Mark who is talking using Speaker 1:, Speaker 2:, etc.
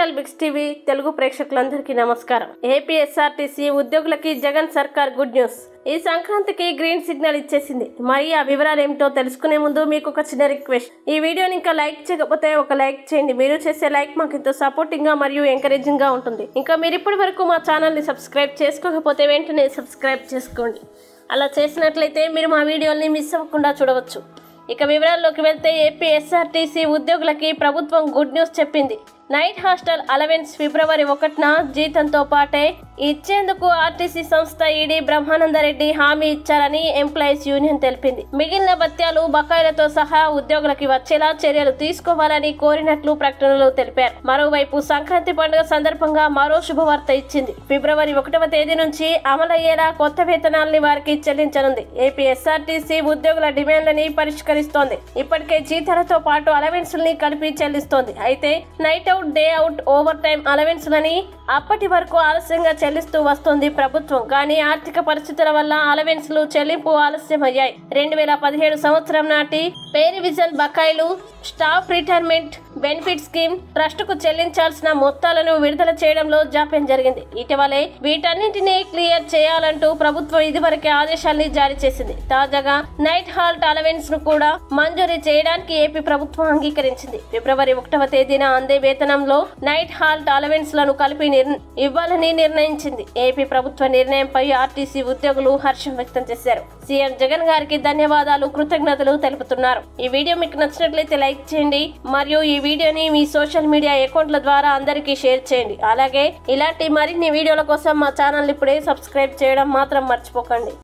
Speaker 1: digital Biggs TV Telugu ప్రేక్షకులందరికీ నమస్కారం AP SRTC ఉద్యోగులకి జగన్ సర్కార్ గుడ్ న్యూస్ ఈ సంక్రాంతికి గ్రీన్ సిగ్నల్ ఇచ్చేసింది మరి ఆ వివరాలు ఏమిటో తెలుసుకునే ముందు మీకు ఒక చిన్న రిక్వెస్ట్ ఈ వీడియోని ఇంకా లైక్ చేయకపోతే ఒక లైక్ చేయండి మీరు చేసే లైక్ మాకు ఎంతో సపోర్టింగ్ గా మరియు ఎంకరేజింగ్ గా ఉంటుంది ఇంకా మీరు ఇప్పటి వరకు మా ఛానల్ ని సబ్స్క్రైబ్ చేసుకోకపోతే వెంటనే సబ్స్క్రైబ్ చేసుకోండి అలా చేసినట్లయితే మీరు మా వీడియోల్ని మిస్ అవ్వకుండా చూడవచ్చు ఇక వివరాల్లోకి వెళ్తే ఏపీ ఎస్ఆర్టీసీ ఉద్యోగులకి ప్రభుత్వం గుడ్ న్యూస్ చెప్పింది నైట్ హాస్టల్ అలవెన్స్ ఫిబ్రవరి ఒకటిన జీతంతో పాటే ఇచ్చేందుకు ఆర్టీసీ సంస్థ ఈడీ బ్రహ్మానందరెడ్డి హామీ ఇచ్చారని ఎంప్లాయీస్ యూనియన్ తెలిపింది మిగిలిన భత్యాలు బకాయిలతో సహా ఉద్యోగులకి వచ్చేలా చర్యలు తీసుకోవాలని కోరినట్లు ప్రకటనలో తెలిపారు మరోవైపు సంక్రాంతి పండుగ సందర్భంగా మరో శుభవార్త ఇచ్చింది ఫిబ్రవరి ఒకటవ తేదీ నుంచి అమలయ్యేలా కొత్త వేతనాల్ని వారికి చెల్లించనుంది ఏపీ ఎస్ఆర్టీసీ ఉద్యోగుల డిమాండ్లని పరిష్కరిస్తోంది ఇప్పటికే జీతాలతో పాటు అలవెన్స్లని కలిపి చెల్లిస్తోంది అయితే night out day out overtime అలవెన్స్లని అప్పటి వరకు ఆలస్యంగా చెల్లిస్తూ వస్తోంది ప్రభుత్వం కానీ ఆర్థిక పరిస్థితుల వల్ల అలవెన్స్లు చెల్లింపు ఆలస్యమయ్యాయి రెండు వేల పదిహేడు సంవత్సరం నాటి పే రివిజన్ బకాయిలు staff retirement benefit scheme trust కు చెల్లించాల్సిన మొత్తాలను విడుదల చేయడంలో జాప్యం జరిగింది ఇటీవలే వీటన్నింటినీ క్లియర్ చేయాలంటూ ప్రభుత్వం ఇదివరకే ఆదేశాల్ని జారీ చేసింది తాజాగా నైట్ హాల్ట్ అలవెన్స్ ను కూడా మంజూరీ చేయడానికి ఏపీ ప్రభుత్వం అంగీకరించింది ఫిబ్రవరి ఒకటవ తేదీన అందే వేతనంలో నైట్ హాల్ట్ అలవెన్స్ లను కలిపి నిర్- ఇవ్వాలని నిర్ణయించింది ఏపీ ప్రభుత్వ నిర్ణయంపై ఆర్టీసీ ఉద్యోగులు హర్షం వ్యక్తం చేశారు సీఎం జగన్ గారికి ధన్యవాదాలు కృతజ్ఞతలు తెలుపుతున్నారు ఈ వీడియో మీకు నచ్చినట్లయితే లైక్ చేయండి మరియు ఈ వీడియోని మీ సోషల్ మీడియా అకౌంట్ల ద్వారా అందరికీ షేర్ చేయండి అలాగే ఇలాంటి మరిన్ని వీడియోల కోసం మా ఛానల్ ఇప్పుడే సబ్స్క్రైబ్ చేయడం మాత్రం మర్చిపోకండి